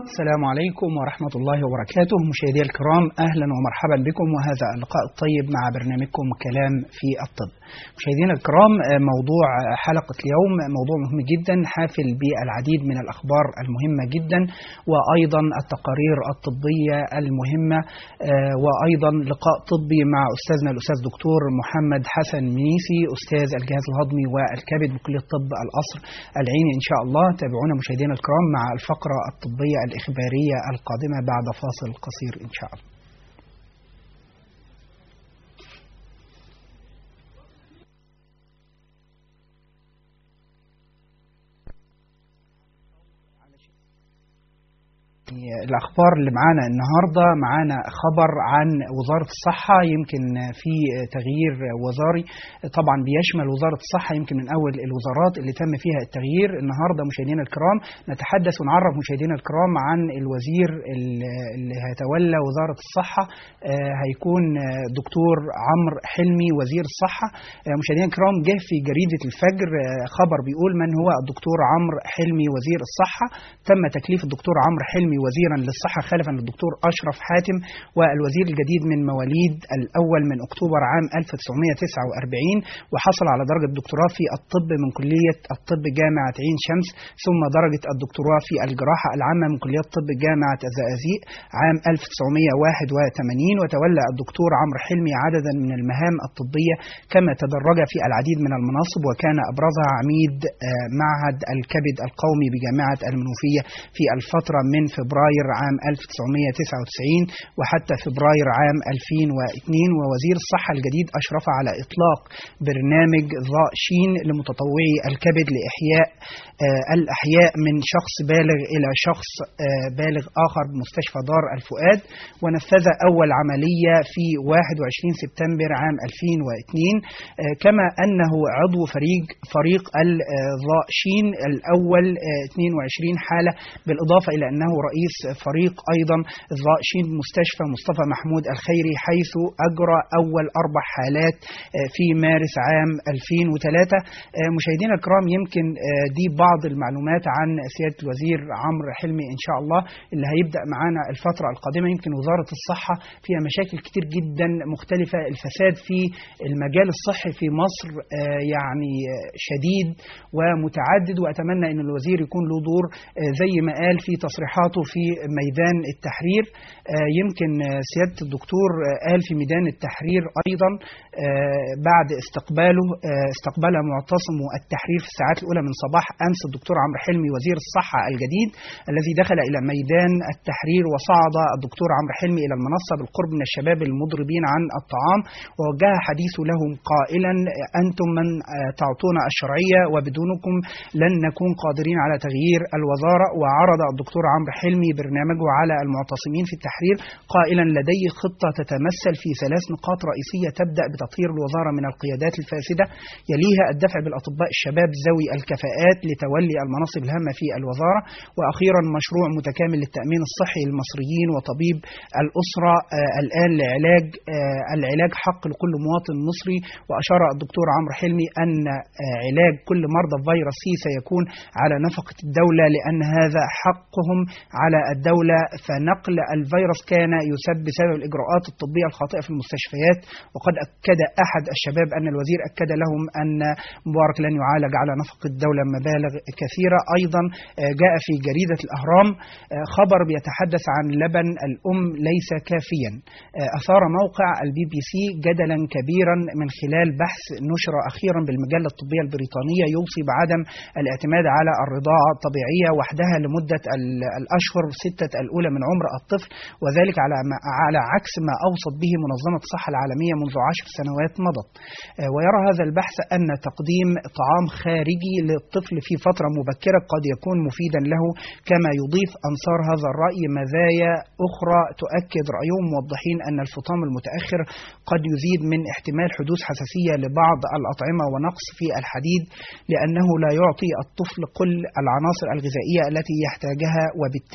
السلام عليكم ورحمة الله وبركاته مشاهدي الكرام أهلا ومرحبا بكم وهذا اللقاء الطيب مع برنامجكم كلام في الطب مشاهدينا الكرام موضوع حلقة اليوم موضوع مهم جدا حافل بالعديد من الأخبار المهمة جدا وأيضا التقارير الطبية المهمة وأيضا لقاء طبي مع أستاذنا الأستاذ دكتور محمد حسن منيسي أستاذ الجهاز الهضمي والكبد بكلية طب القصر العيني إن شاء الله تابعونا مشاهدينا الكرام مع الفقرة الطبية الإخبارية القادمة بعد فاصل قصير إن شاء الله الأخبار اللي معانا النهاردة معانا خبر عن وزارة الصحة يمكن في تغيير وزاري طبعا بيشمل وزارة الصحة يمكن من أول الوزارات اللي تم فيها التغيير النهاردة مشاهدينا الكرام نتحدث ونعرف مشاهدينا الكرام عن الوزير اللي هيتولى وزارة الصحة هيكون دكتور عمرو حلمي وزير الصحة مشاهدينا الكرام جه في جريدة الفجر خبر بيقول من هو الدكتور عمرو حلمي وزير الصحة تم تكليف الدكتور عمرو حلمي وزيرا للصحة خلفا للدكتور أشرف حاتم والوزير الجديد من مواليد الأول من أكتوبر عام 1949 وحصل على درجة دكتوراه في الطب من كلية الطب جامعة عين شمس ثم درجة الدكتوراه في الجراحة العامة من كلية الطب جامعة الزقازيق عام 1981 وتولى الدكتور عمرو حلمي عددا من المهام الطبية كما تدرج في العديد من المناصب وكان أبرزها عميد معهد الكبد القومي بجامعة المنوفية في الفترة من فبراير عام 1999 وحتى فبراير عام 2002 ووزير الصحة الجديد أشرف على إطلاق برنامج ضاء شين لمتطوعي الكبد لإحياء آه الأحياء من شخص بالغ إلى شخص آه بالغ آخر بمستشفى دار الفؤاد ونفذ أول عملية في 21 سبتمبر عام 2002 آه كما أنه عضو فريق فريق الضاء شين الأول 22 حالة بالإضافة إلى أنه رئيس فريق أيضا ضاء شين مستشفى مصطفى محمود الخيري حيث أجرى أول أربع حالات في مارس عام 2003 مشاهدينا الكرام يمكن دي بعض المعلومات عن سيادة الوزير عمرو حلمي إن شاء الله اللي هيبدأ معانا الفترة القادمة يمكن وزارة الصحة فيها مشاكل كتير جدا مختلفة الفساد في المجال الصحي في مصر يعني شديد ومتعدد وأتمنى أن الوزير يكون له دور زي ما قال في تصريحاته في ميدان التحرير يمكن سيادة الدكتور قال في ميدان التحرير أيضا بعد استقباله استقبل معتصم التحرير في الساعات الأولى من صباح أمس الدكتور عمرو حلمي وزير الصحة الجديد الذي دخل إلى ميدان التحرير وصعد الدكتور عمرو حلمي إلى المنصة بالقرب من الشباب المضربين عن الطعام ووجه حديثه لهم قائلا أنتم من تعطون الشرعية وبدونكم لن نكون قادرين على تغيير الوزارة وعرض الدكتور عمرو حلمي برنامجه على المعتصمين في التحرير قائلا لدي خطة تتمثل في ثلاث نقاط رئيسية تبدأ بتطهير الوزارة من القيادات الفاسدة يليها الدفع بالأطباء الشباب ذوي الكفاءات لتولي المناصب الهامة في الوزارة وأخيرا مشروع متكامل للتأمين الصحي للمصريين وطبيب الأسرة آه الآن لعلاج آه العلاج حق لكل مواطن مصري وأشار الدكتور عمرو حلمي أن آه علاج كل مرضى فيروس سي سيكون على نفقة الدولة لأن هذا حقهم على الدولة فنقل الفيروس كان يسبب بسبب الإجراءات الطبية الخاطئة في المستشفيات وقد أكد أحد الشباب أن الوزير أكد لهم أن مبارك لن يعالج على نفقة الدولة مبالغ كثيرة أيضا جاء في جريدة الأهرام خبر بيتحدث عن لبن الأم ليس كافيا أثار موقع البي بي سي جدلا كبيرا من خلال بحث نشر أخيرا بالمجلة الطبية البريطانية يوصي بعدم الاعتماد على الرضاعة الطبيعية وحدها لمدة الأشهر ستة الأولى من عمر الطفل وذلك على على عكس ما أوصت به منظمة الصحة العالمية منذ عشر سنوات مضت ويرى هذا البحث أن تقديم طعام خارجي للطفل في فترة مبكرة قد يكون مفيدا له كما يضيف أنصار هذا الرأي مزايا أخرى تؤكد رأيهم موضحين أن الفطام المتأخر قد يزيد من احتمال حدوث حساسية لبعض الأطعمة ونقص في الحديد لأنه لا يعطي الطفل كل العناصر الغذائية التي يحتاجها وبالتالي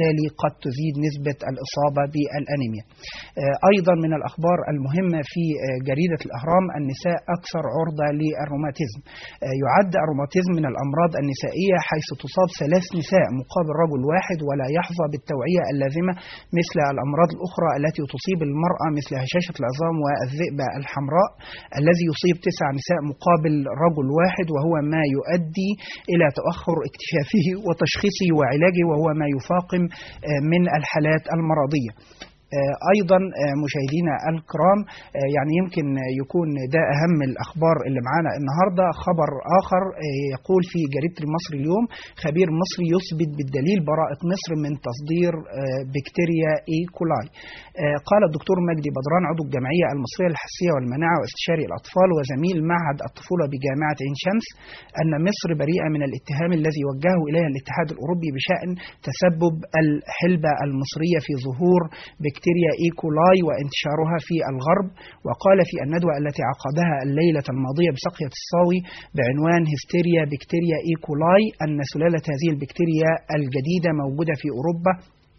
وبالتالي قد تزيد نسبة الإصابة بالأنيميا آه، أيضا من الأخبار المهمة في آه، جريدة الأهرام النساء أكثر عرضة للروماتيزم آه، يعد الروماتيزم من الأمراض النسائية حيث تصاب ثلاث نساء مقابل رجل واحد ولا يحظى بالتوعية اللازمة مثل الأمراض الأخرى التي تصيب المرأة مثل هشاشة العظام والذئبة الحمراء الذي يصيب تسع نساء مقابل رجل واحد وهو ما يؤدي إلى تأخر اكتشافه وتشخيصه وعلاجه وهو ما يفاقم آه، من الحالات المرضية آه، ايضا آه، مشاهدينا الكرام آه، يعني يمكن يكون ده اهم الاخبار اللي معانا النهارده خبر اخر آه، يقول في جريده المصري اليوم خبير مصري يثبت بالدليل براءه مصر من تصدير آه، بكتيريا اي كولاي آه، قال الدكتور مجدي بدران عضو الجمعيه المصريه للحساسيه والمناعه واستشاري الاطفال وزميل معهد الطفوله بجامعه عين شمس ان مصر بريئه من الاتهام الذي وجهه اليها الاتحاد الاوروبي بشان تسبب الحلبه المصريه في ظهور بكتيريا ايكولاي وانتشارها في الغرب وقال في الندوة التي عقدها الليلة الماضية بسقية الصاوي بعنوان هستيريا بكتيريا ايكولاي أن سلالة هذه البكتيريا الجديدة موجودة في أوروبا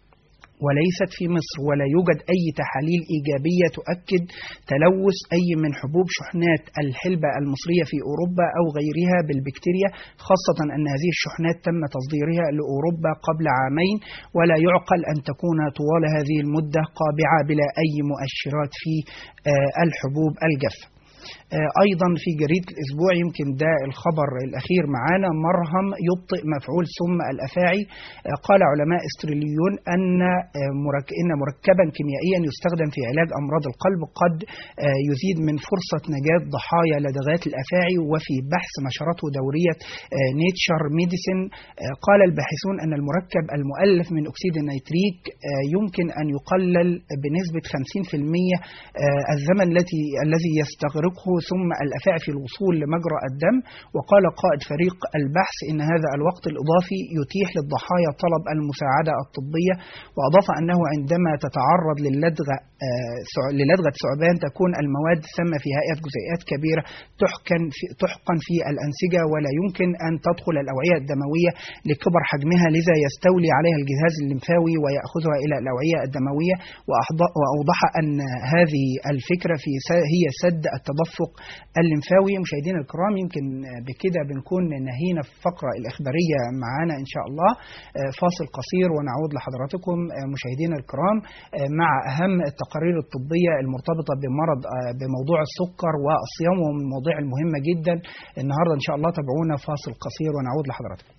وليست في مصر ولا يوجد أي تحاليل إيجابية تؤكد تلوث أي من حبوب شحنات الحلبة المصرية في أوروبا أو غيرها بالبكتيريا خاصة أن هذه الشحنات تم تصديرها لأوروبا قبل عامين ولا يعقل أن تكون طوال هذه المدة قابعة بلا أي مؤشرات في آه، الحبوب الجافة آه، ايضا في جريده الاسبوع يمكن ده الخبر الاخير معانا مرهم يبطئ مفعول سم الافاعي آه، قال علماء استراليون ان آه، مرك... ان مركبا كيميائيا يستخدم في علاج امراض القلب قد آه، يزيد من فرصه نجاه ضحايا لدغات الافاعي وفي بحث نشرته دوريه نيتشر ميديسين قال الباحثون ان المركب المؤلف من اكسيد النيتريك آه، يمكن ان يقلل بنسبه 50% آه، الزمن التي الذي يستغرقه ثم الافاعي في الوصول لمجرى الدم وقال قائد فريق البحث ان هذا الوقت الاضافي يتيح للضحايا طلب المساعده الطبيه واضاف انه عندما تتعرض للدغه آه، سع- للدغه ثعبان تكون المواد السامه في هيئه جزيئات كبيره تحقن في تحقن في الانسجه ولا يمكن ان تدخل الاوعيه الدمويه لكبر حجمها لذا يستولي عليها الجهاز الليمفاوي وياخذها الى الاوعيه الدمويه وأحض- واوضح ان هذه الفكره في س- هي سد التدفق الليمفاوي مشاهدينا الكرام يمكن بكده بنكون نهينا في الفقره الاخباريه معانا ان شاء الله آه، فاصل قصير ونعود لحضراتكم آه، مشاهدينا الكرام آه، مع اهم التقارير الطبيه المرتبطه بمرض آه، بموضوع السكر والصيام وهو من المواضيع المهمه جدا النهارده ان شاء الله تابعونا فاصل قصير ونعود لحضراتكم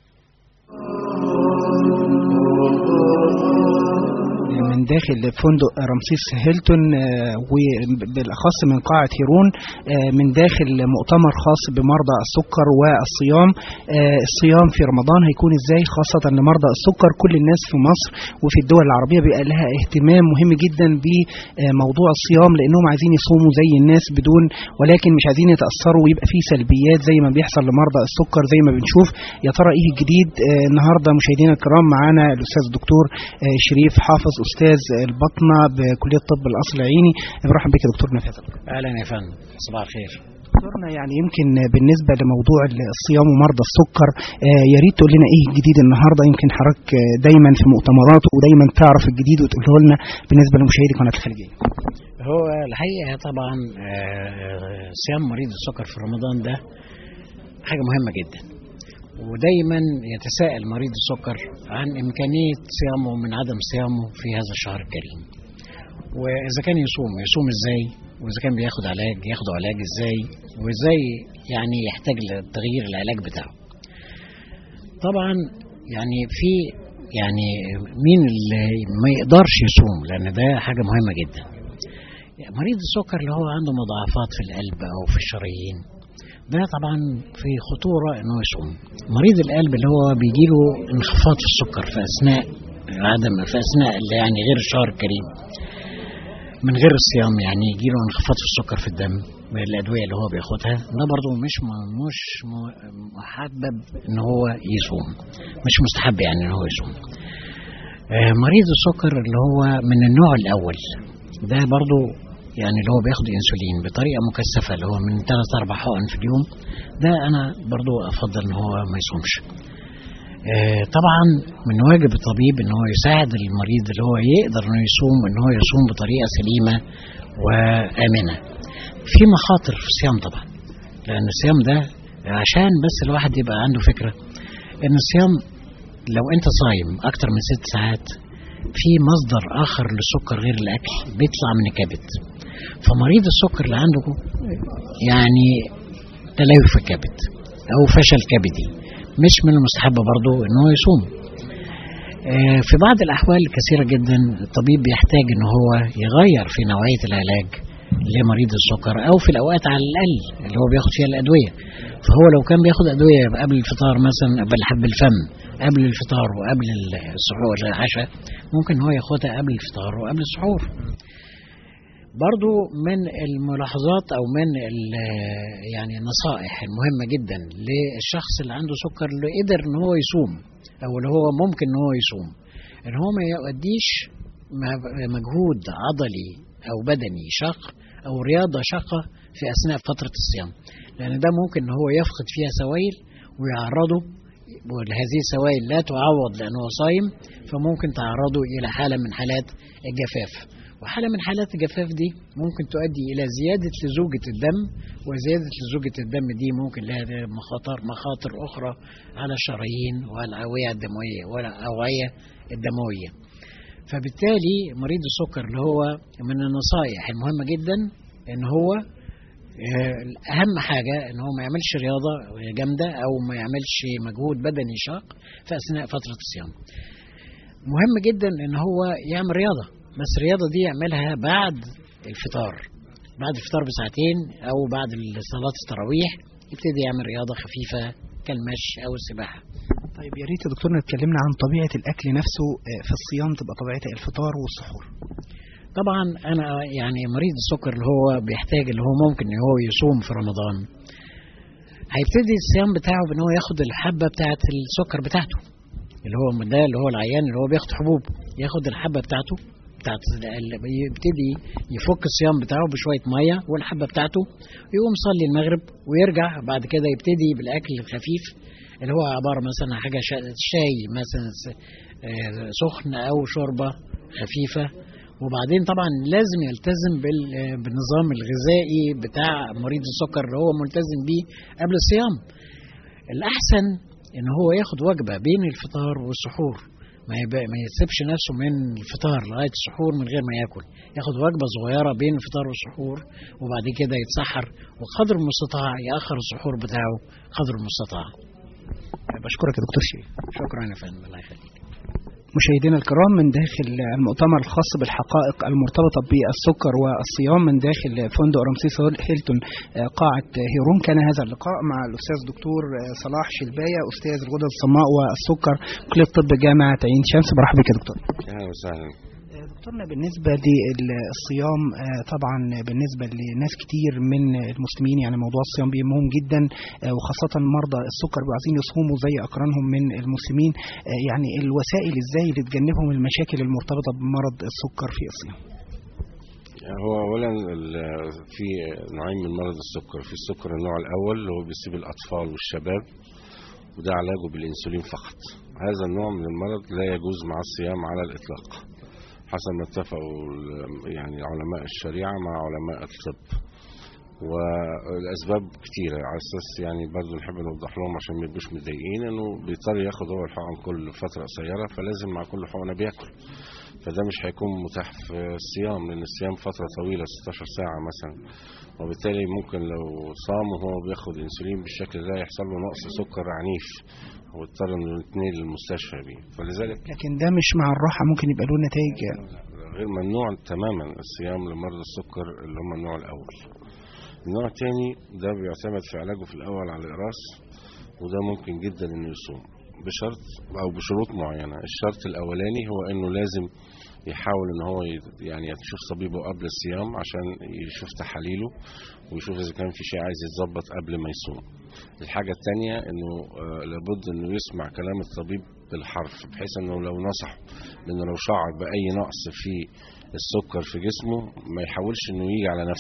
من داخل فندق رمسيس هيلتون آه، وبالاخص من قاعه هيرون آه، من داخل مؤتمر خاص بمرضى السكر والصيام آه، الصيام في رمضان هيكون ازاي خاصه لمرضى السكر كل الناس في مصر وفي الدول العربيه بيبقى لها اهتمام مهم جدا بموضوع الصيام لانهم عايزين يصوموا زي الناس بدون ولكن مش عايزين يتاثروا ويبقى في سلبيات زي ما بيحصل لمرضى السكر زي ما بنشوف يا ترى ايه الجديد آه، النهارده مشاهدينا الكرام معانا الاستاذ الدكتور آه، شريف حافظ استاذ البطنه بكليه طب القصر العيني مرحبا بك يا دكتور نفاذ اهلا يا فندم صباح الخير دكتورنا يعني يمكن بالنسبه لموضوع الصيام ومرضى السكر آه، يا ريت تقول لنا ايه الجديد النهارده يمكن حضرتك آه، دايما في مؤتمرات ودايما تعرف الجديد وتقوله لنا بالنسبه لمشاهدي قناه الخليجيه هو الحقيقه طبعا آه، صيام مريض السكر في رمضان ده حاجه مهمه جدا ودايما يتساءل مريض السكر عن امكانيه صيامه من عدم صيامه في هذا الشهر الكريم واذا كان يصوم يصوم ازاي واذا كان بياخد علاج ياخد علاج ازاي وازاي يعني يحتاج لتغيير العلاج بتاعه طبعا يعني في يعني مين اللي ما يقدرش يصوم لان ده حاجه مهمه جدا مريض السكر اللي هو عنده مضاعفات في القلب او في الشرايين ده طبعا في خطوره انه يصوم مريض القلب اللي هو بيجيله انخفاض في السكر في اثناء عدم في اثناء اللي يعني غير الشهر الكريم من غير الصيام يعني يجيله انخفاض في السكر في الدم بالادويه اللي هو بياخدها ده برضه مش م- مش م- محبب ان هو يصوم مش مستحب يعني ان هو يصوم آه، مريض السكر اللي هو من النوع الاول ده برضه يعني اللي هو بياخد انسولين بطريقه مكثفه اللي هو من ثلاث اربع حقن في اليوم ده انا برضه افضل ان هو ما يصومش آه، طبعا من واجب الطبيب ان هو يساعد المريض اللي هو يقدر انه يصوم ان هو يصوم بطريقه سليمه وامنه. في مخاطر في الصيام طبعا لان الصيام ده عشان بس الواحد يبقى عنده فكره ان الصيام لو انت صايم اكتر من ست ساعات في مصدر اخر للسكر غير الاكل بيطلع من الكبد فمريض السكر اللي عنده يعني تليف في الكبد او فشل كبدي مش من المستحب برضه ان هو يصوم آه، في بعض الاحوال كثيره جدا الطبيب بيحتاج ان هو يغير في نوعيه العلاج لمريض السكر او في الاوقات على الاقل اللي هو بياخد فيها الادويه فهو لو كان بياخد ادويه قبل الفطار مثلا قبل حب الفم قبل الفطار وقبل السحور العشاء ممكن هو ياخدها قبل الفطار وقبل السحور برضو من الملاحظات او من ال- يعني النصائح المهمه جدا للشخص اللي عنده سكر اللي قدر ان هو يصوم او اللي هو ممكن ان هو يصوم ان هو ما يؤديش م- مجهود عضلي او بدني شاق او رياضه شاقه في اثناء فتره الصيام لان ده ممكن ان هو يفقد فيها سوائل ويعرضه وهذه السوائل لا تعوض لانه صايم فممكن تعرضه الى حاله من حالات الجفاف وحالة من حالات الجفاف دي ممكن تؤدي إلى زيادة لزوجة الدم وزيادة لزوجة الدم دي ممكن لها مخاطر مخاطر أخرى على الشرايين والأوعية الدموية والأوعية الدموية فبالتالي مريض السكر اللي هو من النصائح المهمة جدا إن هو آه، أهم حاجة إن هو ما يعملش رياضة جامدة أو ما يعملش مجهود بدني شاق في أثناء فترة الصيام مهم جدا إن هو يعمل رياضة بس الرياضة دي يعملها بعد الفطار بعد الفطار بساعتين أو بعد صلاة التراويح يبتدي يعمل رياضة خفيفة كالمشي أو السباحة طيب يا ريت يا دكتورنا اتكلمنا عن طبيعه الاكل نفسه آه، في الصيام تبقى طبيعتها الفطار والسحور طبعا أنا يعني مريض السكر اللي هو بيحتاج اللي هو ممكن إن هو يصوم في رمضان هيبتدي الصيام بتاعه بإن هو ياخد الحبة بتاعة السكر بتاعته اللي هو ده اللي هو العيان اللي هو بياخد حبوب ياخد الحبة بتاعته بتاعت ال- يبتدي يفك الصيام بتاعه بشويه ميه والحبه بتاعته يقوم يصلي المغرب ويرجع بعد كده يبتدي بالاكل الخفيف اللي هو عباره مثلا عن حاجه شا- شاي مثلا س- آه، سخن او شوربه خفيفه وبعدين طبعا لازم يلتزم بال- آه، بالنظام الغذائي بتاع مريض السكر اللي هو ملتزم بيه قبل الصيام الاحسن ان هو ياخد وجبه بين الفطار والسحور ما يبقى ما يسيبش نفسه من الفطار لغايه السحور من غير ما ياكل ياخد وجبه صغيره بين الفطار والسحور وبعد كده يتسحر وقدر المستطاع ياخر السحور بتاعه قدر المستطاع بشكرك يا دكتور شيخ شكرا يا فندم الله يخليك مشاهدينا الكرام من داخل المؤتمر الخاص بالحقائق المرتبطة بالسكر والصيام من داخل فندق رمسيس هيلتون آه، قاعة هيرون كان هذا اللقاء مع الأستاذ دكتور آه، صلاح شلباية أستاذ الغدد الصماء والسكر كلية طب جامعة عين شمس برحب بك يا دكتور اهلا وسهلا آه، دكتورنا بالنسبة للصيام آه، طبعا بالنسبة لناس كتير من المسلمين يعني موضوع الصيام بيهمهم جدا آه، وخاصة مرضى السكر بيبقوا عايزين يصوموا زي أقرانهم من المسلمين آه، يعني الوسائل ازاي لتجنبهم المشاكل المرتبطة بمرض السكر في الصيام هو اولا ال- في نوعين من مرض السكر في السكر النوع الاول اللي هو بيصيب الاطفال والشباب وده علاجه بالانسولين فقط هذا النوع من المرض لا يجوز مع الصيام على الاطلاق حسب ما اتفقوا ال- يعني علماء الشريعه مع علماء الطب والاسباب كتيره على اساس يعني برضه نحب نوضح لهم عشان ما يبقوش متضايقين انه بيضطر ياخد هو الحقن كل فتره قصيره فلازم مع كل حقنه بياكل فده مش هيكون متاح في الصيام لان الصيام فتره طويله 16 ساعه مثلا وبالتالي ممكن لو صام وهو بياخد انسولين بالشكل ده يحصل له نقص سكر عنيف واضطر انه يتنقل للمستشفى بيه فلذلك لكن ده مش مع الراحة ممكن يبقى له نتائج غير ممنوع تماما الصيام لمرضى السكر اللي هم النوع الاول النوع الثاني ده بيعتمد في علاجه في الاول على الاقراص وده ممكن جدا انه يصوم بشرط او بشروط معينه الشرط الاولاني هو انه لازم يحاول ان هو ي- يعني يشوف طبيبه قبل الصيام عشان يشوف تحاليله ويشوف اذا كان في شيء عايز يتظبط قبل ما يصوم الحاجه الثانيه انه آه، لابد انه يسمع كلام الطبيب بالحرف بحيث انه لو نصح لانه لو شعر باي نقص في السكر في جسمه ما يحاولش انه يجي على نفسه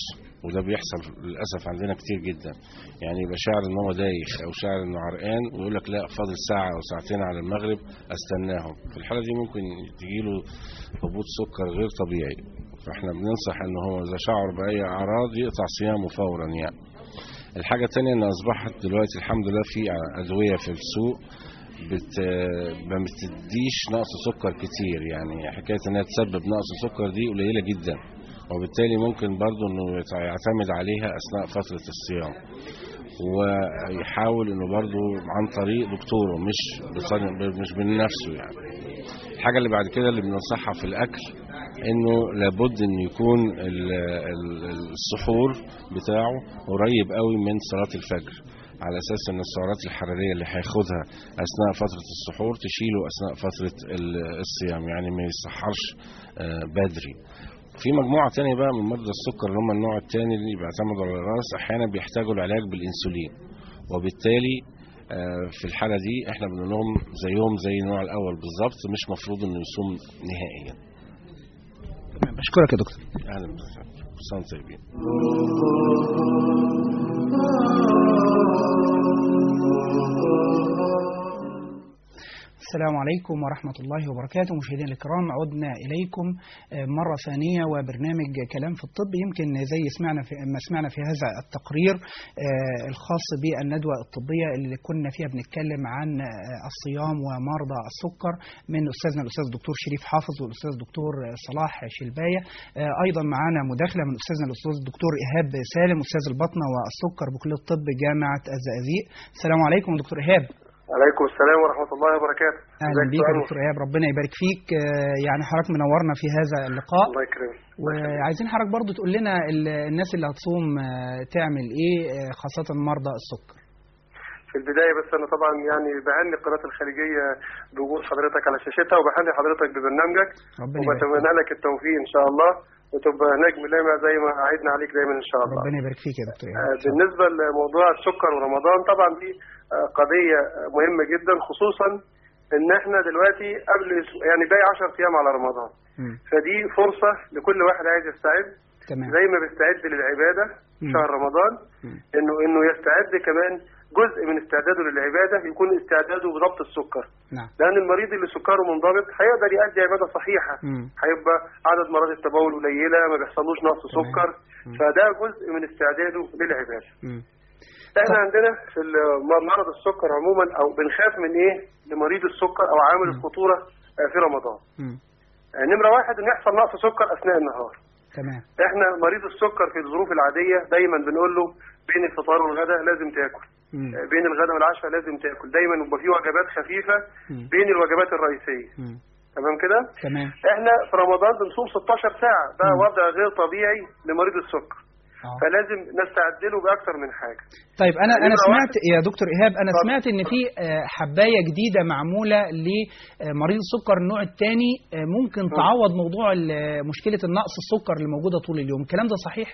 وده بيحصل للاسف عندنا كتير جدا يعني يبقى شاعر ان هو دايخ او شاعر انه عرقان ويقول لك لا فاضل ساعه او ساعتين على المغرب استناهم في الحاله دي ممكن تجيله هبوط سكر غير طبيعي فاحنا بننصح ان هو اذا شعر باي اعراض يقطع صيامه فورا يعني الحاجه الثانيه ان اصبحت دلوقتي الحمد لله في ادويه في السوق بت... ما بتديش نقص سكر كتير يعني حكايه انها تسبب نقص سكر دي قليله جدا وبالتالي ممكن برضو انه يعتمد عليها اثناء فتره الصيام ويحاول انه برضو عن طريق دكتوره مش بصن... مش من نفسه يعني الحاجه اللي بعد كده اللي بننصحها في الاكل انه لابد ان يكون السحور بتاعه قريب قوي من صلاه الفجر على اساس ان السعرات الحراريه اللي هياخدها اثناء فتره السحور تشيله اثناء فتره الصيام يعني ما يسحرش بدري في مجموعة تانية بقى من مرضى السكر اللي هم النوع التاني اللي بيعتمدوا على الراس أحيانا بيحتاجوا العلاج بالإنسولين وبالتالي في الحالة دي احنا بنقول لهم زيهم زي النوع الأول بالظبط مش مفروض إنه يصوم نهائيا. بشكرك يا دكتور. أهلا وسهلا. كل طيبين. السلام عليكم ورحمة الله وبركاته مشاهدينا الكرام عدنا إليكم مرة ثانية وبرنامج كلام في الطب يمكن زي سمعنا في ما سمعنا في هذا التقرير الخاص بالندوة الطبية اللي كنا فيها بنتكلم عن الصيام ومرضى السكر من أستاذنا الأستاذ الدكتور شريف حافظ والأستاذ الدكتور صلاح شلباية أيضا معنا مداخلة من أستاذنا الأستاذ الدكتور إيهاب سالم أستاذ البطنة والسكر بكلية الطب جامعة الزقازيق السلام عليكم دكتور إيهاب عليكم السلام ورحمة الله وبركاته أهلا بيك يا دكتور إيهاب ربنا يبارك فيك يعني حضرتك منورنا في هذا اللقاء الله يكرمك وعايزين حضرتك برضو تقول لنا الناس اللي هتصوم تعمل إيه خاصة مرضى السكر في البداية بس أنا طبعا يعني بهني القناة الخليجية بوجود حضرتك على شاشتها وبهني حضرتك ببرنامجك وبتمنى لك التوفيق إن شاء الله وتبقى نجم لامع زي ما عهدنا عليك دايما ان شاء الله. ربنا يبارك فيك يا دكتور. بالنسبه لموضوع السكر ورمضان طبعا دي قضيه مهمه جدا خصوصا ان احنا دلوقتي قبل يعني باقي 10 ايام على رمضان. م. فدي فرصه لكل واحد عايز يستعد تمام. زي ما بيستعد للعباده م. شهر رمضان م. انه انه يستعد كمان جزء من استعداده للعباده يكون استعداده بضبط السكر. نعم. لان المريض اللي سكره منضبط هيقدر يؤدي عباده صحيحه م. هيبقى عدد مرات التبول قليله ما بيحصلوش نقص سكر م. فده جزء من استعداده للعباده. م. احنا عندنا في مرض السكر عموما او بنخاف من ايه لمريض السكر او عامل الخطوره في رمضان. م. نمره واحد ان يحصل نقص سكر اثناء النهار. تمام. احنا مريض السكر في الظروف العاديه دايما بنقول له بين الفطار والغداء لازم تاكل. م. بين الغداء والعشاء لازم تاكل دايما يبقى في وجبات خفيفه م. بين الوجبات الرئيسيه م. تمام كده تمام احنا في رمضان بنصوم 16 ساعه ده م. وضع غير طبيعي لمريض السكر آه. فلازم نستعد له باكثر من حاجه طيب انا انا نمرة سمعت يا دكتور ايهاب انا اتفضل. سمعت ان في آه، حبايه جديده معموله لمريض السكر النوع الثاني ممكن تعوض موضوع ال- مشكله النقص السكر اللي موجوده طول اليوم الكلام ده صحيح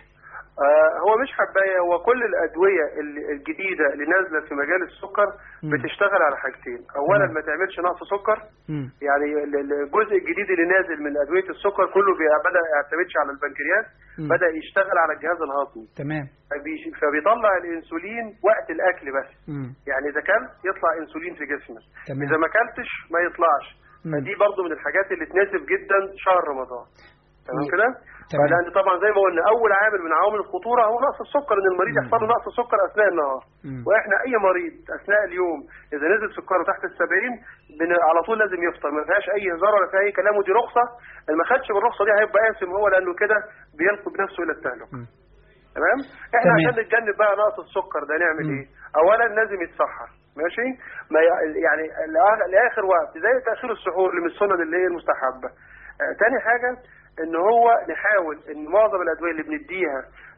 آه هو مش حبايه هو كل الادويه ال- الجديده اللي نازله في مجال السكر م. بتشتغل على حاجتين اولا تمام. ما تعملش نقص سكر مم. يعني ال- ال- الجزء الجديد اللي نازل من ادويه السكر كله بي- بدا يعتمدش على البنكرياس مم. بدا يشتغل على الجهاز الهضمي تمام فبيش- فبيطلع الانسولين وقت الاكل بس مم. يعني اذا كلت يطلع انسولين في جسمك تمام. اذا ما كلتش ما يطلعش مم. فدي برضو من الحاجات اللي تناسب جدا شهر رمضان تمام كده تمام. فلان طبعا زي ما قلنا اول عامل من عوامل الخطوره هو نقص السكر ان المريض مم. يحصل له نقص السكر اثناء النهار مم. واحنا اي مريض اثناء اليوم اذا نزل سكره تحت ال 70 بن... على طول لازم يفطر ما فيهاش اي هزار ولا فيها اي كلام ودي رخصه اللي ما خدش بالرخصه دي هيبقى قاسم هو لانه كده بيلقي بنفسه الى التهلكه مم. تمام احنا تمام. عشان نتجنب بقى نقص السكر ده نعمل مم. ايه اولا لازم يتسحر ماشي ما ي- يعني لآخ- لاخر وقت زي تاخير السحور اللي من السنن اللي هي المستحبه آه تاني حاجه ان هو نحاول ان معظم الادويه اللي بنديها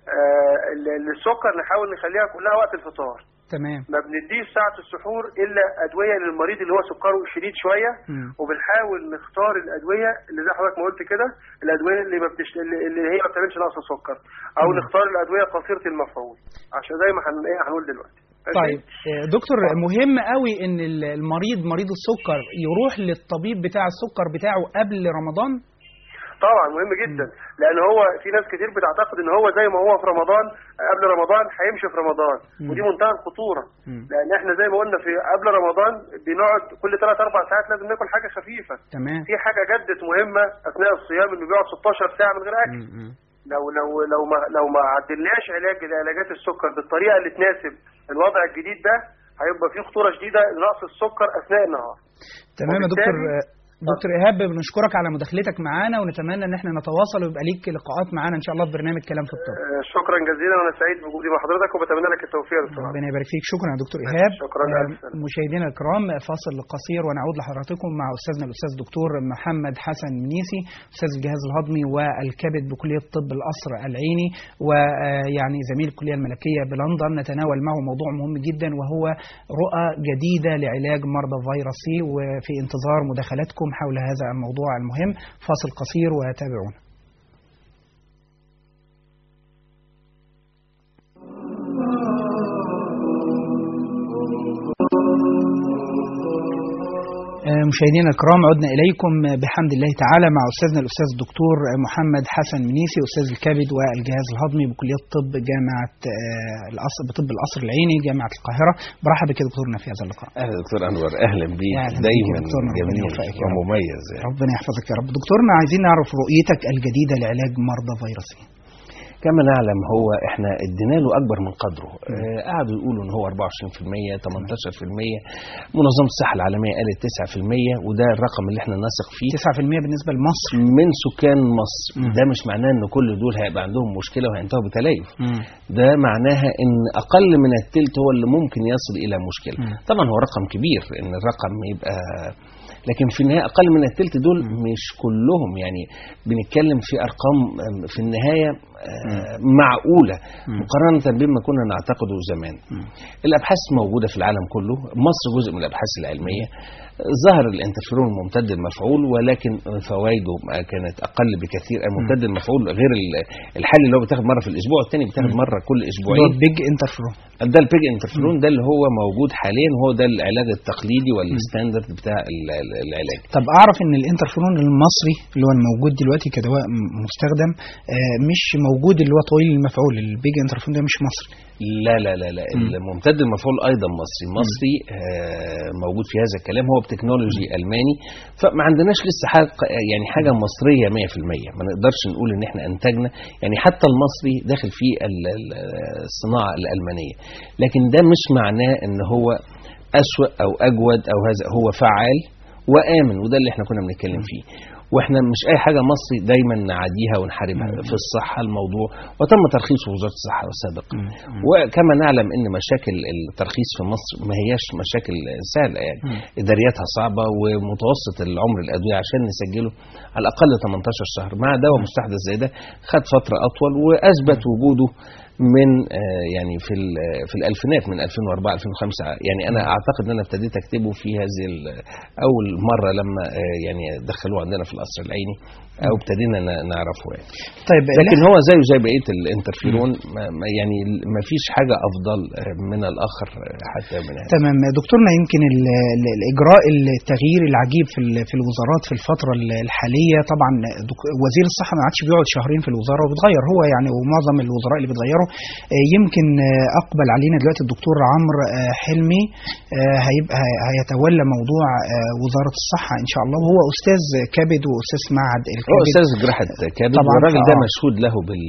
آه ال- للسكر نحاول نخليها كلها وقت الفطار تمام ما بنديش ساعة السحور إلا أدوية للمريض اللي هو سكره شديد شوية مم. وبنحاول نختار الأدوية اللي زي حضرتك ما قلت كده الأدوية اللي ما بتش... اللي هي ما بتعملش نقص سكر أو مم. نختار الأدوية قصيرة المفعول عشان زي ما هن... إيه هنقول دلوقتي ماشي؟ طيب آه، دكتور مهم قوي ان ال- المريض مريض السكر يروح للطبيب بتاع السكر بتاعه قبل رمضان طبعا مهم جدا لان هو في ناس كتير بتعتقد ان هو زي ما هو في رمضان قبل رمضان هيمشي في رمضان مم. ودي منتهى الخطوره مم. لان احنا زي ما قلنا في قبل رمضان بنقعد كل 3 4 ساعات لازم ناكل حاجه خفيفه تمام في حاجه جدت مهمه اثناء الصيام انه بيقعد 16 ساعه من غير اكل مم. مم. لو لو لو ما لو ما عدلناش علاج علاجات السكر بالطريقه اللي تناسب الوضع الجديد ده هيبقى في خطوره شديده لنقص السكر اثناء النهار تمام يا دكتور وبالتالي- دكتور ايهاب بنشكرك على مداخلتك معانا ونتمنى ان احنا نتواصل ويبقى ليك لقاءات معانا ان شاء الله في برنامج كلام في الطب آه، شكرا جزيلا وانا سعيد بوجودي مع حضرتك وبتمنى لك التوفيق يا دكتور ربنا يبارك فيك شكرا يا دكتور ايهاب شكراً، آه، ألف سلامة. مشاهدينا الكرام فاصل قصير ونعود لحضراتكم مع استاذنا الاستاذ دكتور محمد حسن منيسي استاذ الجهاز الهضمي والكبد بكليه طب القصر العيني ويعني زميل الكليه الملكيه بلندن نتناول معه موضوع مهم جدا وهو رؤى جديده لعلاج مرضى فيروس سي وفي انتظار مداخلاتكم حول هذا الموضوع المهم فاصل قصير وتابعونا آه، مشاهدينا الكرام عدنا اليكم بحمد الله تعالى مع استاذنا الاستاذ الدكتور محمد حسن منيسي استاذ الكبد والجهاز الهضمي بكليه طب جامعه آه، القصر بطب القصر العيني جامعه القاهره برحب بك يا دكتورنا في هذا اللقاء اهلا دكتور انور اهلا بيك أهلا بيك يا دايما دكتورنا، ربنا جميل يوفقك يا رب. ومميز يعني. ربنا يحفظك يا رب دكتورنا عايزين نعرف رؤيتك الجديده لعلاج مرضى فيروس سي كما نعلم هو احنا ادينا له اكبر من قدره آه قعدوا يقولوا ان هو 24% 18% منظمه الصحه العالميه قالت 9% وده الرقم اللي احنا نثق فيه 9% بالنسبه لمصر من سكان مصر مم. ده مش معناه ان كل دول هيبقى عندهم مشكله وهينتهوا بتليف ده معناها ان اقل من التلت هو اللي ممكن يصل الى مشكله مم. طبعا هو رقم كبير ان الرقم يبقى لكن في النهايه اقل من التلت دول مش كلهم يعني بنتكلم في ارقام آم، في النهايه آه، معقوله مم. مقارنه بما كنا نعتقده زمان مم. الابحاث موجوده في العالم كله مصر جزء من الابحاث العلميه ظهر الانترفيرون الممتد المفعول ولكن فوائده ما كانت اقل بكثير الممتد المفعول غير ال- الحالي اللي هو بيتاخد مره في الاسبوع الثاني بيتاخد مم. مره كل اللي هو اسبوعين بيج انترفيرون ده البيج انترفيرون ده اللي هو موجود حاليا هو ده العلاج التقليدي والستاندرد بتاع ال- ال- العلاج طب اعرف ان الانترفيرون المصري اللي هو الموجود دلوقتي كدواء م- مستخدم آه، مش موجود اللي هو طويل المفعول البيج انترفيرون ده مش مصري لا لا لا لا مم. الممتد المفعول ايضا مصري مصري آه موجود في هذا الكلام هو بتكنولوجي الماني فما عندناش لسه حاجه يعني حاجه مصريه 100% ما نقدرش نقول ان احنا انتجنا يعني حتى المصري داخل فيه ال- ال- الصناعه الالمانيه لكن ده مش معناه ان هو اسوا او اجود او هذا هو فعال وامن وده اللي احنا كنا بنتكلم فيه واحنا مش اي حاجه مصري دايما نعاديها ونحاربها في الصحه الموضوع وتم ترخيصه في وزاره الصحه سابقا وكما نعلم ان مشاكل الترخيص في مصر ما هياش مشاكل سهله يعني ادارياتها صعبه ومتوسط العمر الادويه عشان نسجله على الاقل 18 شهر مع دواء مستحدث زي ده خد فتره اطول واثبت وجوده من آه، يعني في ال- في الالفينات من 2004 2005 يعني انا اعتقد ان انا ابتديت اكتبه في هذه ال- اول مره لما آه، يعني دخلوه عندنا في القصر العيني او ابتدينا ن- نعرفه يعني طيب لكن لا- هو زيه زي بقيه الانترفيرون ما ما يعني ما فيش حاجه افضل آه، من الاخر آه، حتى من هذا تمام دكتورنا يمكن ال- ال- الاجراء التغيير العجيب في ال- في الوزارات في الفتره ال- الحاليه طبعا دك- وزير الصحه ما عادش بيقعد شهرين في الوزاره وبيتغير هو يعني ومعظم الوزراء اللي بيتغيروا آه، يمكن آه، اقبل علينا دلوقتي الدكتور عمرو آه، حلمي آه، هيبقى هيتولى موضوع آه، وزاره الصحه ان شاء الله وهو استاذ كبد واستاذ معهد هو الكبد استاذ جراحه كبد طبعاً، والراجل ده فآه. مشهود له بال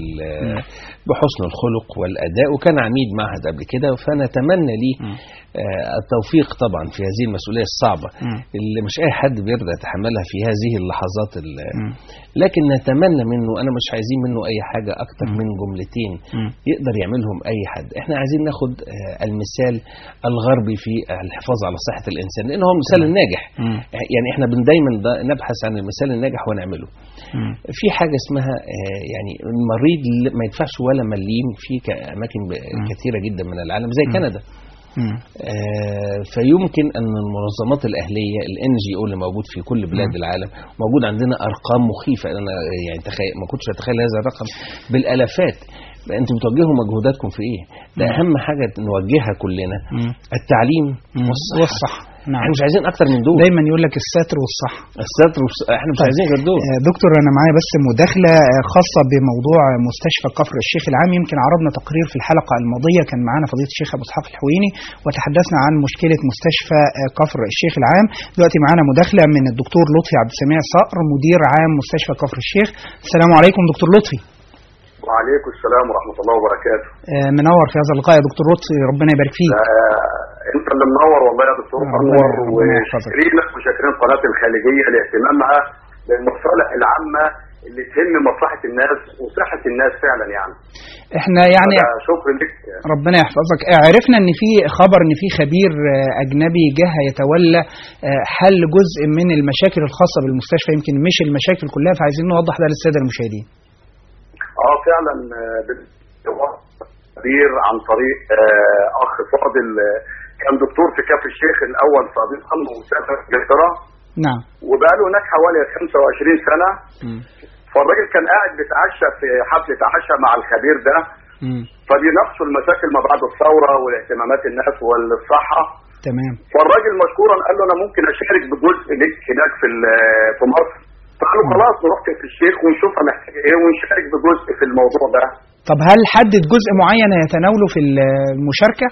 بحسن الخلق والاداء وكان عميد معهد قبل كده فنتمنى ليه آه، التوفيق طبعا في هذه المسؤوليه الصعبه مم. اللي مش اي حد بيرضى يتحملها في هذه اللحظات ال- مم. لكن نتمنى منه انا مش عايزين منه اي حاجه اكتر من جملتين مم. يقدر يعملهم اي حد احنا عايزين ناخد آه، المثال الغربي في الحفاظ على صحه الانسان لان هو المثال الناجح مم. يعني احنا بن دايما ده- نبحث عن المثال الناجح ونعمله مم. في حاجه اسمها آه، يعني المريض اللي ما يدفعش ولا مليم في ك- اماكن ب- كثيره جدا من العالم زي كندا مم. آه، فيمكن ان المنظمات الاهليه الان جي او اللي موجود في كل بلاد العالم موجود عندنا ارقام مخيفه انا يعني تخيل ما كنتش اتخيل هذا الرقم بالالافات انتوا بتوجهوا مجهوداتكم في ايه؟ ده اهم حاجه نوجهها كلنا مم. التعليم مم. والصحه, والصحة. نعم. احنا مش عايزين اكتر من دول دايما يقول لك الستر والصحه الستر والس- احنا مش طيب. عايزين غير دول آه، دكتور انا معايا بس مداخله آه، خاصه بموضوع مستشفى كفر الشيخ العام يمكن عرضنا تقرير في الحلقه الماضيه كان معانا فضيله الشيخ ابو اسحاق الحويني وتحدثنا عن مشكله مستشفى آه، كفر الشيخ العام دلوقتي معانا مداخله من الدكتور لطفي عبد السميع صقر مدير عام مستشفى كفر الشيخ السلام عليكم دكتور لطفي وعليكم السلام ورحمة الله وبركاته آه، منور في هذا اللقاء يا دكتور لطفي ربنا يبارك فيك آه، انت اللي منور والله يا دكتور ربنا- انور ربنا يحفظك. وشاكرينك وشاكرين قناة الخليجية لاهتمامها بالمصالح العامة اللي تهم مصلحة الناس وصحة الناس فعلا يعني احنا يعني فده شكر لك ربنا يحفظك آه، عرفنا ان في خبر ان في خبير آه، اجنبي جه يتولى آه، حل جزء من المشاكل الخاصه بالمستشفى يمكن مش المشاكل كلها فعايزين نوضح ده للساده المشاهدين اه فعلا آه، بال- كبير عن طريق آه، اخ فاضل آه، كان دكتور في كفر الشيخ الاول سابقا وسافر انجلترا نعم وبقى له هناك حوالي 25 سنه مم. فالراجل كان قاعد بيتعشى في حفله عشاء مع الخبير ده مم. فبيناقشوا المشاكل ما بعد الثوره والاهتمامات الناس والصحه تمام فالراجل مشكورا قال له انا ممكن اشارك بجزء لك هناك في ال- في مصر فقال له خلاص نروح في الشيخ ونشوف هنحتاج ايه ونشارك بجزء في الموضوع ده طب هل حدد جزء معين يتناوله في المشاركه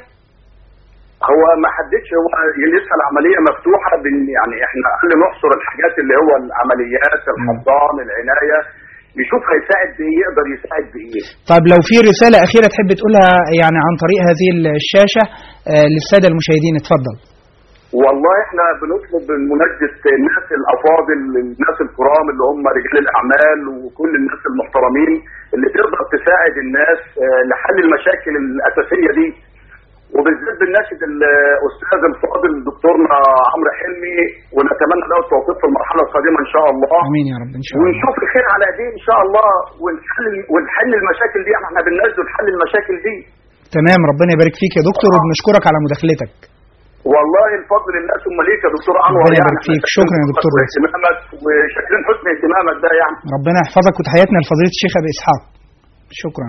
هو ما حددش هو لسه العمليه مفتوحه بن يعني احنا قال نحصر الحاجات اللي هو العمليات الحضان العنايه يشوف هيساعد بايه يقدر يساعد بايه طيب لو في رساله اخيره تحب تقولها يعني عن طريق هذه الشاشه آه، للساده المشاهدين اتفضل والله احنا بنطلب من منجز الناس الافاضل الناس الكرام اللي هم رجال الاعمال وكل الناس المحترمين اللي تقدر تساعد الناس آه، لحل المشاكل الاساسيه دي وبالذات بنناشد الاستاذ الفاضل دكتورنا عمرو حلمي ونتمنى له التوفيق في المرحله القادمه ان شاء الله امين يا رب ان شاء الله ونشوف الخير على ايديه ان شاء الله ونحل ونحل المشاكل دي احنا بننزل حل المشاكل دي تمام ربنا يبارك فيك يا دكتور وبنشكرك على مداخلتك والله الفضل لله ثم ليك يا دكتور انور ربنا يعني يبارك فيك. شكرا يا دكتور رزق. اهتمامك وشاكرين حسن اهتمامك ده يعني ربنا يحفظك وتحياتنا لفضيله الشيخ ابي اسحاق شكرا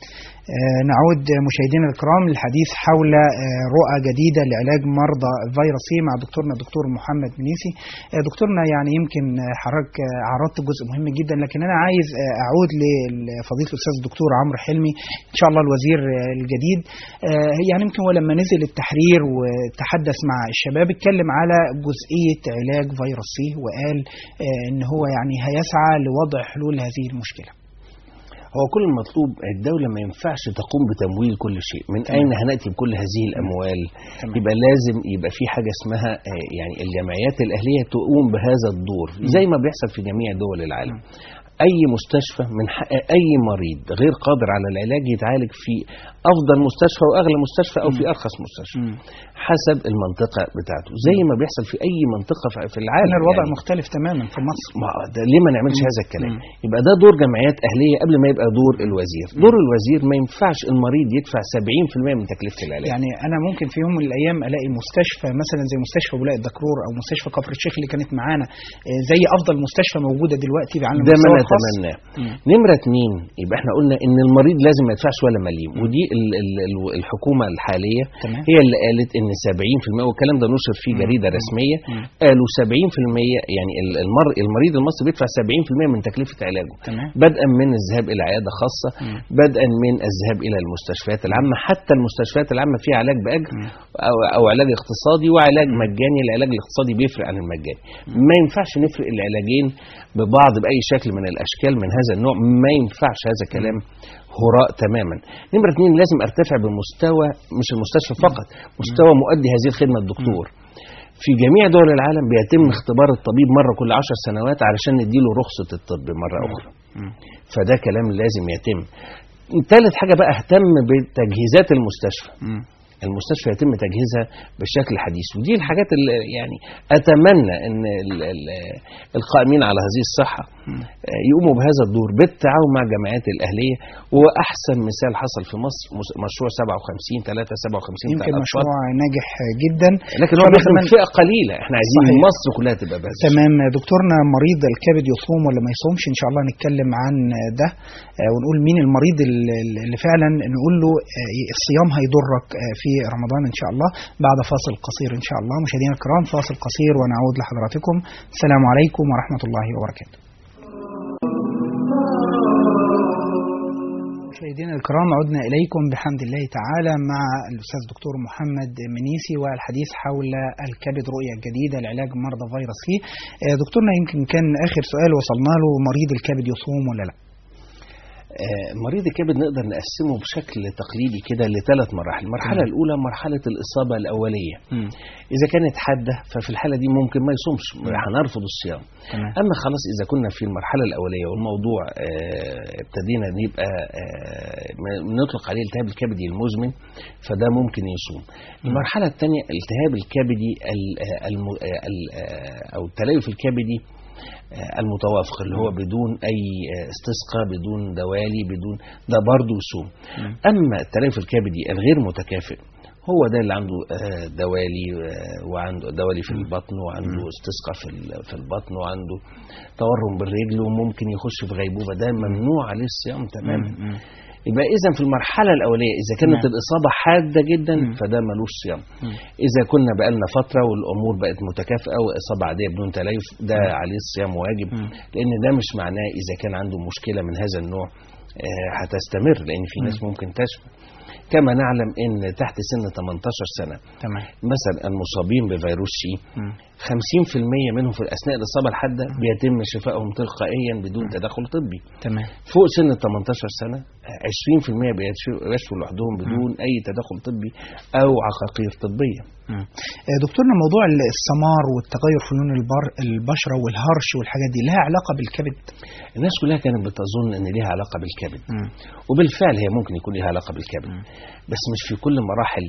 آه، نعود مشاهدينا الكرام للحديث حول آه، رؤى جديده لعلاج مرضى فيروس سي مع دكتورنا الدكتور محمد منيسي آه، دكتورنا يعني يمكن آه، حضرتك آه، عرضت جزء مهم جدا لكن انا عايز آه، اعود لفضيله الاستاذ الدكتور عمرو حلمي ان شاء الله الوزير آه، الجديد آه، يعني يمكن هو لما نزل التحرير وتحدث مع الشباب اتكلم على جزئيه علاج فيروس سي وقال آه، ان هو يعني هيسعى لوضع حلول هذه المشكله هو كل المطلوب الدولة ما ينفعش تقوم بتمويل كل شيء من أين هنأتي بكل هذه الأموال تمام. يبقى لازم يبقى في حاجة اسمها آه، يعني الجمعيات الأهلية تقوم بهذا الدور زي ما بيحصل في جميع دول العالم أي مستشفى من حق أي مريض غير قادر على العلاج يتعالج في أفضل مستشفى وأغلى مستشفى أو في أرخص مستشفى حسب المنطقة بتاعته زي ما بيحصل في أي منطقة في- في العالم هنا الوضع يعني مختلف تماما في مصر ما ده ليه ما نعملش هذا الكلام يبقى ده دور جمعيات اهليه قبل ما يبقى دور الوزير دور الوزير ما ينفعش المريض يدفع 70% من تكلفه العلاج يعني انا ممكن في يوم من الايام الاقي مستشفى مثلا زي مستشفى بولاء الدكرور او مستشفى كفر الشيخ اللي كانت معانا آه، زي افضل مستشفى موجوده دلوقتي على ده ما المستوى الخاص. نتمناه نمرة اتنين يبقى احنا قلنا ان المريض لازم ما يدفعش ولا مليم ودي ال ال ال الحكومة الحالية تمام. هي اللي قالت ان 70% والكلام ده نشر في جريدة رسمية قالوا 70% يعني ال- المر المريض المصري بيدفع 70% من تكلفة علاجه تمام. بدءا من الذهاب الى عيادة خاصة بدءا من الذهاب الى المستشفيات العامة حتى المستشفيات العامة فيها علاج بأجر او او علاج اقتصادي وعلاج مجاني العلاج الاقتصادي بيفرق عن المجاني ما ينفعش نفرق العلاجين ببعض باي شكل من الاشكال من هذا النوع ما ينفعش هذا كلام هراء تماما نمرة اتنين لازم ارتفع بمستوى مش المستشفى فقط مستوى مؤدي هذه الخدمة الدكتور في جميع دول العالم بيتم اختبار الطبيب مرة كل عشر سنوات علشان نديله رخصة الطب مرة أخرى فده كلام لازم يتم ثالث حاجة بقى اهتم بتجهيزات المستشفى المستشفى يتم تجهيزها بشكل حديث ودي الحاجات اللي يعني اتمنى ان ال- ال- القائمين على هذه الصحه آه، يقوموا بهذا الدور بالتعاون مع الجمعيات الاهليه واحسن مثال حصل في مصر مس- مشروع 57 3 57 يمكن بتاع الأطفال. مشروع ناجح جدا لكن هو فأنا بيخدم أتمنى- فئه قليله احنا عايزين صحيح. مصر كلها تبقى بس تمام دكتورنا مريض الكبد يصوم ولا ما يصومش ان شاء الله نتكلم عن ده آه، ونقول مين المريض ال- ال- اللي فعلا نقول له آه، الصيام هيضرك آه، في في رمضان إن شاء الله بعد فاصل قصير إن شاء الله مشاهدينا الكرام فاصل قصير ونعود لحضراتكم السلام عليكم ورحمة الله وبركاته مشاهدينا الكرام عدنا إليكم بحمد الله تعالى مع الأستاذ دكتور محمد منيسي والحديث حول الكبد رؤية جديدة لعلاج مرضى فيروس سي آه، دكتورنا يمكن كان آخر سؤال وصلنا له مريض الكبد يصوم ولا لا آه، مريض الكبد نقدر نقسمه بشكل تقليدي كده لثلاث مراحل المرحلة مم. الأولى مرحلة الإصابة الأولية إذا كانت حادة ففي الحالة دي ممكن ما يصومش هنرفض الصيام تمام أما خلاص إذا كنا في المرحلة الأولية والموضوع آه، ابتدينا نبقى آه، م- نطلق عليه التهاب الكبدي المزمن فده ممكن يصوم المرحلة الثانية التهاب الكبدي ال- آه، الم- آه، ال- آه، أو التليف الكبدي آه، المتوافق اللي هو بدون أي آه، استسقاء بدون دوالي بدون ده برضه يصوم أما التليف الكبدي الغير متكافئ هو ده اللي عنده آه، دوالي آه، وعنده دوالي في البطن وعنده استسقاء في ال- في البطن وعنده تورم بالرجل وممكن يخش في غيبوبه ده ممنوع عليه الصيام تماما يبقى اذا في المرحله الاوليه اذا كانت تمام. الاصابه حاده جدا مم. فده ملوش صيام مم. اذا كنا بقالنا فتره والامور بقت متكافئه واصابه عاديه بدون تليف ده عليه الصيام واجب مم. لان ده مش معناه اذا كان عنده مشكله من هذا النوع آه، هتستمر لان في ناس ممكن تشفى كما نعلم ان تحت سن 18 سنه تمام مثلا المصابين بفيروس سي مم. 50% منهم في اثناء الاصابه الحاده بيتم شفائهم تلقائيا بدون تدخل طبي تمام فوق سن ال 18 سنه 20% بيشفوا بيشفوا لوحدهم بدون اي تدخل طبي او عقاقير طبيه مم. آه، دكتورنا موضوع السمار والتغير في لون البر البشرة والهرش والحاجات دي لها علاقة بالكبد الناس كلها كانت بتظن ان ليها علاقه بالكبد مم. وبالفعل هي ممكن يكون ليها علاقه بالكبد مم. بس مش في كل مراحل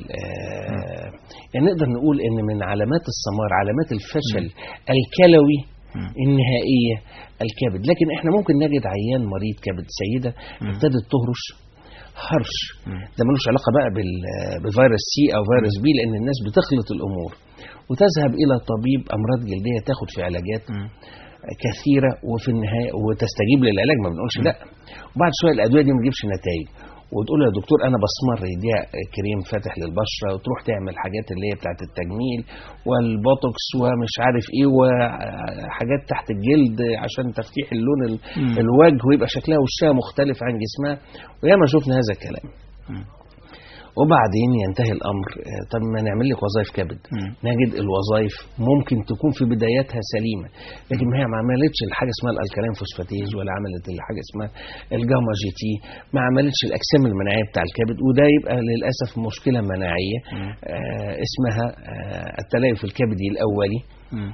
آه يعني نقدر نقول ان من علامات السمار علامات الفشل الكلوي مم. النهائيه الكبد لكن احنا ممكن نجد عيان مريض كبد سيده ابتدت تهرش هرش مم. ده ملوش علاقه بقى بال- بفيروس سي او فيروس بي لان الناس بتخلط الامور وتذهب الى طبيب امراض جلديه تاخد في علاجات مم. كثيره وفي النهايه وتستجيب للعلاج ما بنقولش لا وبعد شويه الادويه دي ما تجيبش نتائج وتقول له يا دكتور انا بسمر يديها كريم فاتح للبشره وتروح تعمل حاجات اللي هي بتاعت التجميل والبوتوكس ومش عارف ايه وحاجات تحت الجلد عشان تفتيح اللون ال- مم. الوجه ويبقى شكلها وشها مختلف عن جسمها وياما شفنا هذا الكلام مم. وبعدين ينتهي الامر آه، طب ما نعمل لك وظائف كبد مم. نجد الوظائف ممكن تكون في بداياتها سليمه لكن ما هي ما عملتش الحاجه اسمها الالكالين فوسفاتيز ولا عملت الحاجه اسمها الجاما جي تي ما عملتش الاجسام المناعيه بتاع الكبد وده يبقى للاسف مشكله مناعيه آه اسمها آه التليف الكبدي الاولي مم.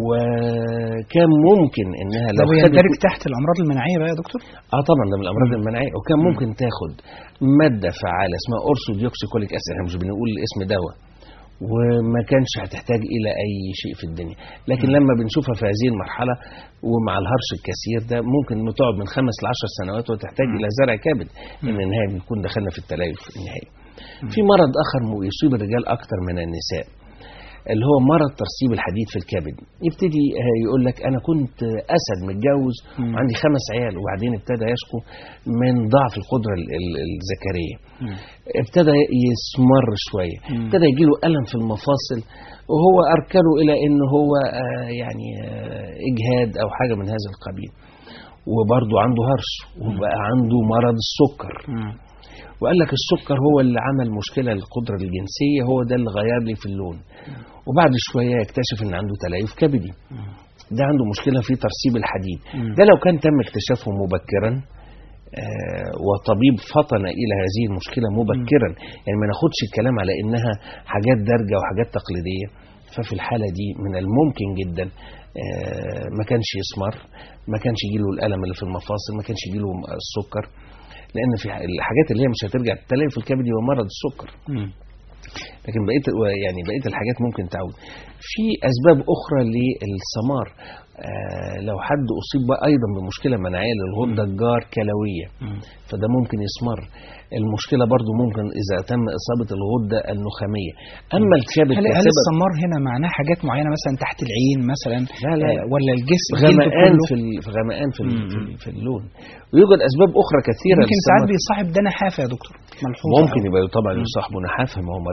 وكان ممكن انها ده لو بيندرج خدت تحت الأمراض المناعية بقى يا دكتور اه طبعا ده من الامراض المناعيه وكان ممكن تاخد ماده فعاله اسمها اورسو ديوكسيكوليك اسيد احنا مش بنقول اسم دواء وما كانش هتحتاج الى اي شيء في الدنيا لكن لما بنشوفها في هذه المرحله ومع الهرش الكثير ده ممكن تقعد من خمس لعشر سنوات وتحتاج الى زرع كبد ان النهايه بنكون دخلنا في التليف النهائي في مرض اخر يصيب الرجال اكثر من النساء اللي هو مرض ترسيب الحديد في الكبد يبتدي آه، يقول لك انا كنت اسد متجوز مم. وعندي خمس عيال وبعدين ابتدى يشكو من ضعف القدره ال- ال- الذكريه ابتدى يسمر شويه مم. ابتدى يجيله الم في المفاصل وهو اركنه الى ان هو آه، يعني آه، اجهاد او حاجه من هذا القبيل وبرضه عنده هرش وبقى عنده مرض السكر مم. وقال لك السكر هو اللي عمل مشكله للقدره الجنسيه هو ده اللي غير لي في اللون وبعد شويه يكتشف ان عنده تليف كبدي ده عنده مشكله في ترسيب الحديد مم. ده لو كان تم اكتشافه مبكرا آه وطبيب فطن الى هذه المشكله مبكرا يعني ما ناخدش الكلام على انها حاجات دارجه وحاجات تقليديه ففي الحاله دي من الممكن جدا آه ما كانش يسمر ما كانش يجيله الالم اللي في المفاصل ما كانش يجيله السكر لان في الحاجات اللي هي مش هترجع التليف الكبدي هو مرض السكر مم. لكن بقيه يعني بقيه الحاجات ممكن تعود في اسباب اخرى للسمار آه لو حد اصيب بقى ايضا بمشكله مناعيه للغده الجار كلويه مم. فده ممكن يسمر المشكله برضو ممكن اذا تم اصابه الغده النخاميه اما الكبد هل هل كسبب السمار هنا معناه حاجات معينة مثلا تحت العين مثلا لا لا آه، ولا الجسم الجلد غمقان كله في ال- في غمقان في, ال- مم. في, ال- في اللون ويوجد اسباب اخرى كثيره ممكن ساعات للسمار. بيصاحب ده نحافة يا دكتور ملحوظة ممكن أوي. يبقى طبعا يصاحبه نحافه ما هو مريض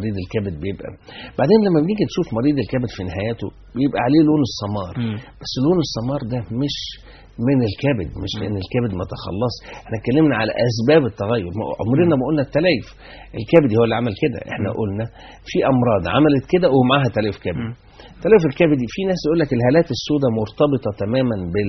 مريض الكبد بيبقى بعدين لما بنيجي نشوف مريض الكبد في نهايته بيبقى عليه لون السمار مم. بس لون السمار ده مش من الكبد مش لان الكبد ما تخلص احنا اتكلمنا على اسباب التغير ما عمرنا ما قلنا التليف الكبد هو اللي عمل كده احنا قلنا في امراض عملت كده ومعاها تليف كبد تليف الكبد في ناس يقول لك الهالات السوداء مرتبطه تماما بال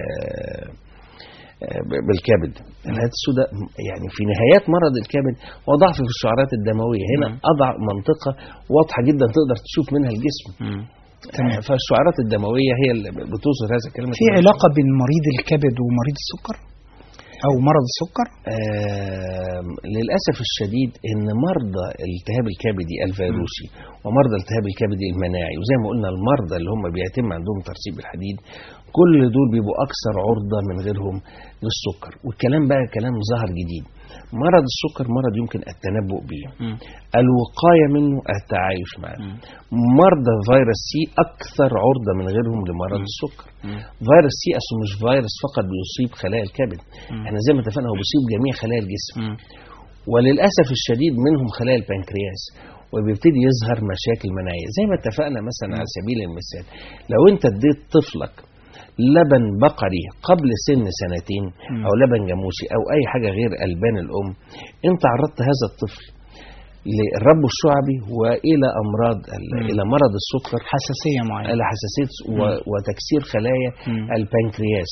بالكبد الهالات السوداء يعني في نهايات مرض الكبد هو ضعف في الشعرات الدمويه هنا اضعف منطقه واضحه جدا تقدر تشوف منها الجسم تمام. فالشعرات الدمويه هي اللي بتوصل هذا الكلام في علاقه بين مريض الكبد ومريض السكر او مرض السكر آم، للاسف الشديد ان مرضى الالتهاب الكبدي الفيروسي ومرضى الالتهاب الكبدي المناعي وزي ما قلنا المرضى اللي هم بيتم عندهم ترسيب الحديد كل دول بيبقوا اكثر عرضه من غيرهم للسكر والكلام بقى كلام ظهر جديد مرض السكر مرض يمكن التنبؤ به الوقايه منه التعايش معه مرضى فيروس سي اكثر عرضه من غيرهم لمرض السكر فيروس سي اصله مش فيروس فقط بيصيب خلايا الكبد احنا زي ما اتفقنا هو بيصيب جميع خلايا الجسم وللاسف الشديد منهم خلايا البنكرياس وبيبتدي يظهر مشاكل مناعيه زي ما اتفقنا مثلا على سبيل المثال لو انت اديت طفلك لبن بقري قبل سن سنتين او لبن جاموسي او اي حاجه غير البان الام انت عرضت هذا الطفل للرب الشعبي والى امراض ال- الى مرض السكر حساسيه معينه الى حساسيه و- وتكسير خلايا مم. البنكرياس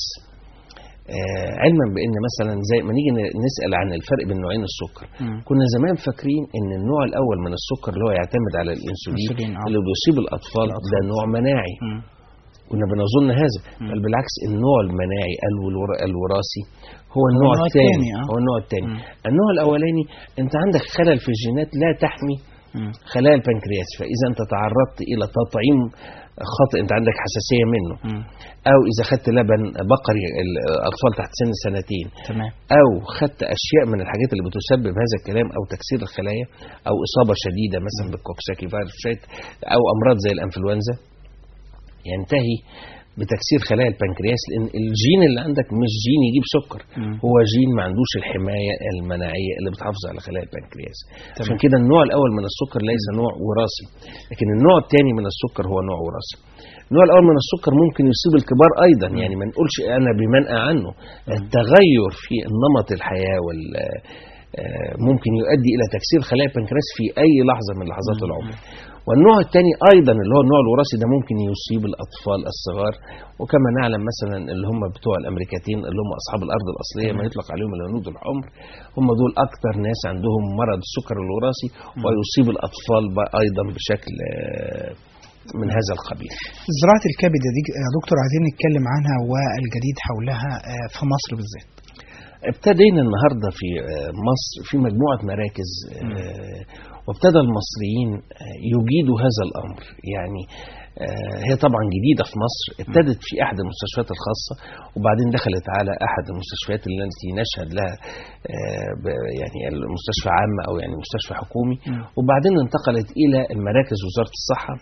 آه علما بان مثلا زي ما نيجي ن- نسال عن الفرق بين نوعين السكر مم. كنا زمان فاكرين ان النوع الاول من السكر اللي هو يعتمد على الانسولين الأنسولين، آه. اللي بيصيب الاطفال ده نوع مناعي مم. كنا بنظن هذا بل بالعكس النوع المناعي الور- الوراثي هو النوع النوع الثاني التاني، آه. هو النوع الثاني مم. النوع الاولاني انت عندك خلل في الجينات لا تحمي مم. خلايا البنكرياس فاذا انت تعرضت الى تطعيم خاطئ انت عندك حساسيه منه مم. او اذا خدت لبن بقري الاطفال تحت سن سنتين تمام او خدت اشياء من الحاجات اللي بتسبب هذا الكلام او تكسير الخلايا او اصابه شديده مثلا بالكوكساكي فيروس شيت- او امراض زي الانفلونزا ينتهي بتكسير خلايا البنكرياس لان الجين اللي عندك مش جين يجيب سكر مم. هو جين ما عندوش الحمايه المناعيه اللي بتحافظ على خلايا البنكرياس تمام. عشان كده النوع الاول من السكر ليس نوع وراثي لكن النوع الثاني من السكر هو نوع وراثي النوع الاول من السكر ممكن يصيب الكبار ايضا يعني ما نقولش انا بمنأى عنه التغير في نمط الحياه وال آه، ممكن يؤدي الى تكسير خلايا البنكرياس في اي لحظه من لحظات العمر والنوع الثاني ايضا اللي هو النوع الوراثي ده ممكن يصيب الاطفال الصغار وكما نعلم مثلا اللي هم بتوع الامريكتين اللي هم اصحاب الارض الاصليه ما يطلق عليهم الهنود الحمر هم دول اكثر ناس عندهم مرض السكر الوراثي ويصيب الاطفال بقى ايضا بشكل آه، من هذا القبيل زراعه الكبد يا ديك- يا دكتور عايزين نتكلم عنها والجديد حولها آه، في مصر بالذات ابتدينا النهارده في آه، مصر في مجموعه مراكز آه، وابتدى المصريين آه، يجيدوا هذا الامر يعني آه، هي طبعا جديده في مصر ابتدت في احد المستشفيات الخاصه وبعدين دخلت على احد المستشفيات التي نشهد لها آه، ب- يعني المستشفى عامه او يعني مستشفى حكومي وبعدين انتقلت الى مراكز وزاره الصحه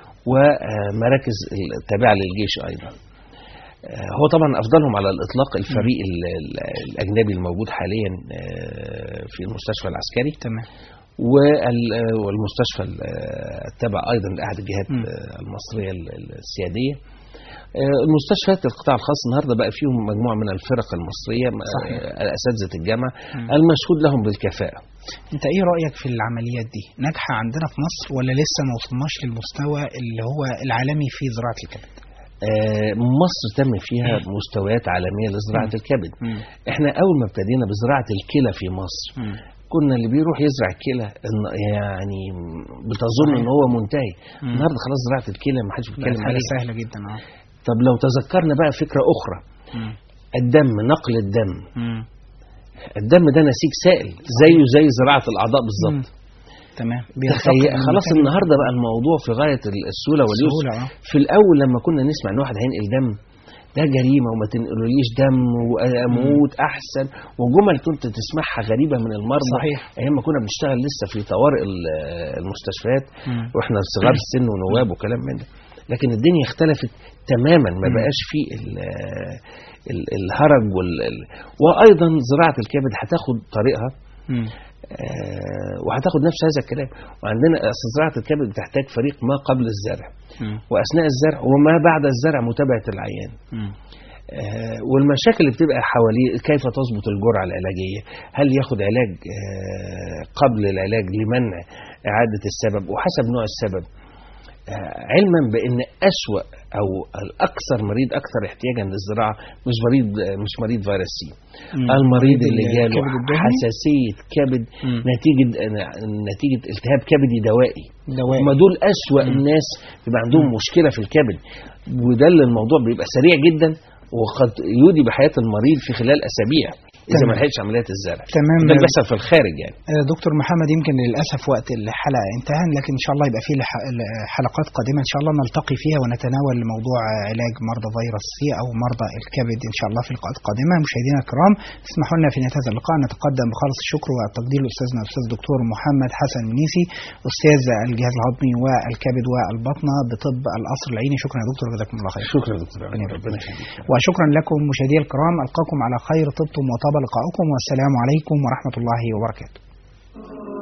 ومراكز التابعه للجيش ايضا آه، هو طبعا افضلهم على الاطلاق الفريق ال- ال- الاجنبي الموجود حاليا آه، في المستشفى العسكري تمام وال- آه، والمستشفى ال- آه، التابع ايضا لاحد الجهات مم. آه، المصريه ال- ال- السياديه آه، المستشفيات القطاع الخاص النهارده بقى فيهم مجموعه من الفرق المصريه صحيح. آه، اساتذه الجامعه مم. المشهود لهم بالكفاءه انت ايه رايك في العمليات دي ناجحه عندنا في مصر ولا لسه ما وصلناش للمستوى اللي هو العالمي في زراعه الكبد آه، مصر تم فيها مستويات عالميه لزراعه الكبد مم. احنا اول ما ابتدينا بزراعه الكلى في مصر مم. كنا اللي بيروح يزرع الكلى إن- يعني بتظن ان هو منتهي مم. النهارده خلاص زراعه الكلى ما حدش بقت بيتكلم حاجه عليها سهله جدا اه طب لو تذكرنا بقى فكره اخرى مم. الدم نقل الدم مم. الدم ده نسيج سائل زيه زي زراعه الاعضاء بالظبط مم. تمام تخيل بيرتقي من خلاص مكان النهارده بقى الموضوع في غايه السهوله واليسر سهولة، آه. في الاول لما كنا نسمع ان واحد هينقل دم ده جريمه وما تنقلوليش دم واموت احسن وجمل كنت تسمعها غريبه من المرضى صحيح. ايام ما كنا بنشتغل لسه في طوارئ ال- المستشفيات مم. واحنا صغار السن ونواب وكلام من ده لكن الدنيا اختلفت تماما ما مم. بقاش فيه ال- ال- الهرج وال ال- وايضا زراعه الكبد هتاخد طريقها مم. آه، وهتاخد نفس هذا الكلام وعندنا أصل زراعه الكبد بتحتاج فريق ما قبل الزرع واثناء الزرع وما بعد الزرع متابعه العيان آه، والمشاكل اللي بتبقى حواليه كيف تظبط الجرعه العلاجيه هل ياخد علاج آه، قبل العلاج لمنع اعاده السبب وحسب نوع السبب آه، علما بان اسوا او الاكثر مريض اكثر احتياجا للزراعه مش مريض مش مريض فيروس سي المريض اللي جاله الكبد الدهني؟ حساسيه كبد مم. نتيجه نتيجه التهاب كبدي دوائي دوائي. هم دول اسوا الناس بيبقى عندهم مشكله في الكبد وده اللي الموضوع بيبقى سريع جدا وقد يودي بحياه المريض في خلال اسابيع اذا تمام. ما لحقش عمليات الزرع تمام. ده اللي بيحصل في الخارج يعني آه، دكتور محمد يمكن للاسف وقت الحلقه انتهى لكن ان شاء الله يبقى في لح- حلقات قادمه ان شاء الله نلتقي فيها ونتناول موضوع آه، علاج مرضى فيروس سي او مرضى الكبد ان شاء الله في لقاءات قادمه مشاهدينا الكرام اسمحوا لنا في نهايه هذا اللقاء ان نتقدم بخالص الشكر والتقدير لاستاذنا الاستاذ دكتور محمد حسن منيسي استاذ الجهاز الهضمي والكبد والبطنه بطب القصر العيني شكرا يا دكتور جزاكم الله خير شكرا يا دكتور ربنا يبارك ربنا يخليك وشكرا لكم مشاهدي الكرام القاكم على خير طبتم وطاب لقاؤكم والسلام عليكم ورحمه الله وبركاته